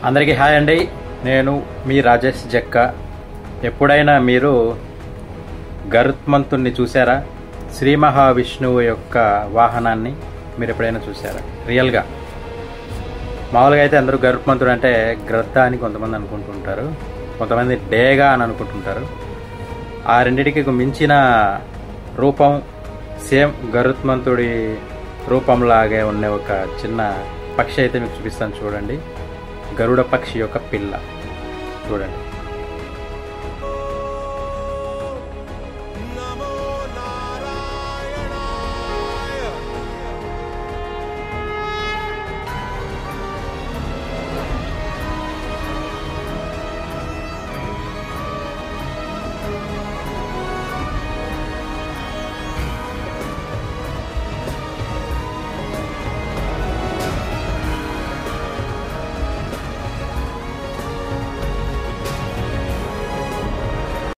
అందరికీ హాయ్ అండి నేను మీ రాజేష్ జక్క ఎప్పుడైనా మీరు గరుత్మంతుణ్ణి చూసారా శ్రీ మహావిష్ణువు యొక్క వాహనాన్ని మీరు ఎప్పుడైనా చూసారా రియల్గా మామూలుగా అయితే అందరూ గరుత్మంతుడు అంటే గ్రద్ద అని కొంతమంది అనుకుంటుంటారు కొంతమంది డేగా అని అనుకుంటుంటారు ఆ రెండిటికి మించిన రూపం సేమ్ గరుత్మంతుడి రూపంలాగే ఉన్న ఒక చిన్న పక్షి అయితే మీకు చూపిస్తాను చూడండి గరుడ పక్షి యొక్క పిల్ల చూడండి